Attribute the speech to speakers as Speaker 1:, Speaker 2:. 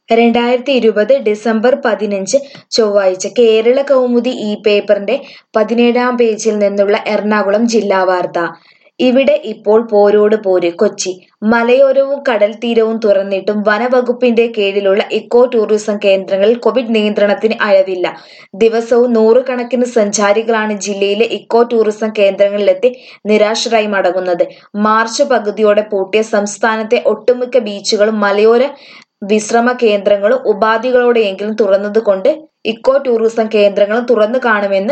Speaker 1: രണ്ടായിരത്തി ഇരുപത് ഡിസംബർ പതിനഞ്ച് ചൊവ്വാഴ്ച കേരള കൗമുദി ഈ പേപ്പറിന്റെ പതിനേഴാം പേജിൽ നിന്നുള്ള എറണാകുളം ജില്ലാ വാർത്ത ഇവിടെ ഇപ്പോൾ പോരോട് പോര് കൊച്ചി മലയോരവും കടൽ തീരവും തുറന്നിട്ടും വനവകുപ്പിന്റെ കീഴിലുള്ള ഇക്കോ ടൂറിസം കേന്ദ്രങ്ങളിൽ കോവിഡ് നിയന്ത്രണത്തിന് അയവില്ല ദിവസവും നൂറുകണക്കിന് സഞ്ചാരികളാണ് ജില്ലയിലെ ഇക്കോ ടൂറിസം കേന്ദ്രങ്ങളിലെത്തി നിരാശരായി മടങ്ങുന്നത് മാർച്ച് പകുതിയോടെ പൂട്ടിയ സംസ്ഥാനത്തെ ഒട്ടുമിക്ക ബീച്ചുകളും മലയോര വിശ്രമ കേന്ദ്രങ്ങളും ഉപാധികളോടെയെങ്കിലും തുറന്നതുകൊണ്ട് ഇക്കോ ടൂറിസം കേന്ദ്രങ്ങളും തുറന്നു കാണുമെന്ന്